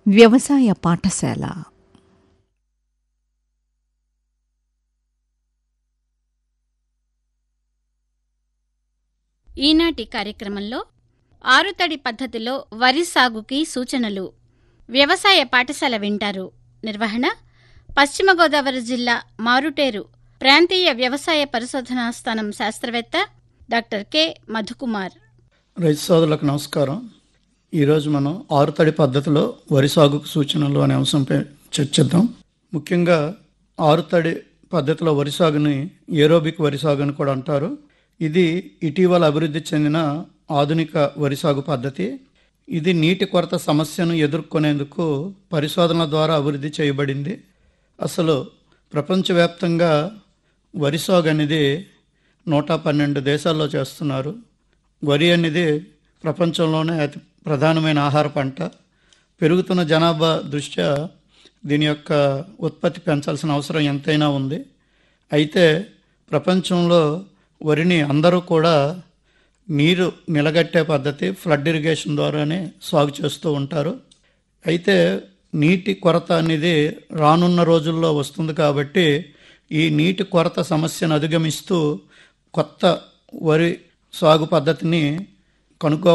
వ్యవసాయ పాఠశాల ఈనాటి కార్యక్రమంలో ఆరుతడి పద్ధతిలో వరి సాగుకి సూచనలు వ్యవసాయ పాఠశాల వింటారు నిర్వహణ పశ్చిమ గోదావరి జిల్లా మారుటేరు ప్రాంతీయ వ్యవసాయ పరిశోధనా స్థానం శాస్త్రవేత్త డాక్టర్ కె మధుకుమార్ రైతు సోదరులకు నమస్కారం ఈరోజు మనం ఆరుతడి పద్ధతిలో వరి సాగుకు సూచనలు అనే అంశంపై చర్చిద్దాం ముఖ్యంగా ఆరుతడి పద్ధతిలో వరి సాగుని ఏరోబిక్ వరి సాగు అని కూడా అంటారు ఇది ఇటీవల అభివృద్ధి చెందిన ఆధునిక వరి సాగు పద్ధతి ఇది నీటి కొరత సమస్యను ఎదుర్కొనేందుకు పరిశోధనల ద్వారా అభివృద్ధి చేయబడింది అసలు ప్రపంచవ్యాప్తంగా వరి సాగు అనేది నూట పన్నెండు దేశాల్లో చేస్తున్నారు వరి అనేది ప్రపంచంలోనే అతి ప్రధానమైన ఆహార పంట పెరుగుతున్న జనాభా దృష్ట్యా దీని యొక్క ఉత్పత్తి పెంచాల్సిన అవసరం ఎంతైనా ఉంది అయితే ప్రపంచంలో వరిని అందరూ కూడా నీరు నిలగట్టే పద్ధతి ఫ్లడ్ ఇరిగేషన్ ద్వారానే సాగు చేస్తూ ఉంటారు అయితే నీటి కొరత అనేది రానున్న రోజుల్లో వస్తుంది కాబట్టి ఈ నీటి కొరత సమస్యను అధిగమిస్తూ కొత్త వరి సాగు పద్ధతిని కనుక్కో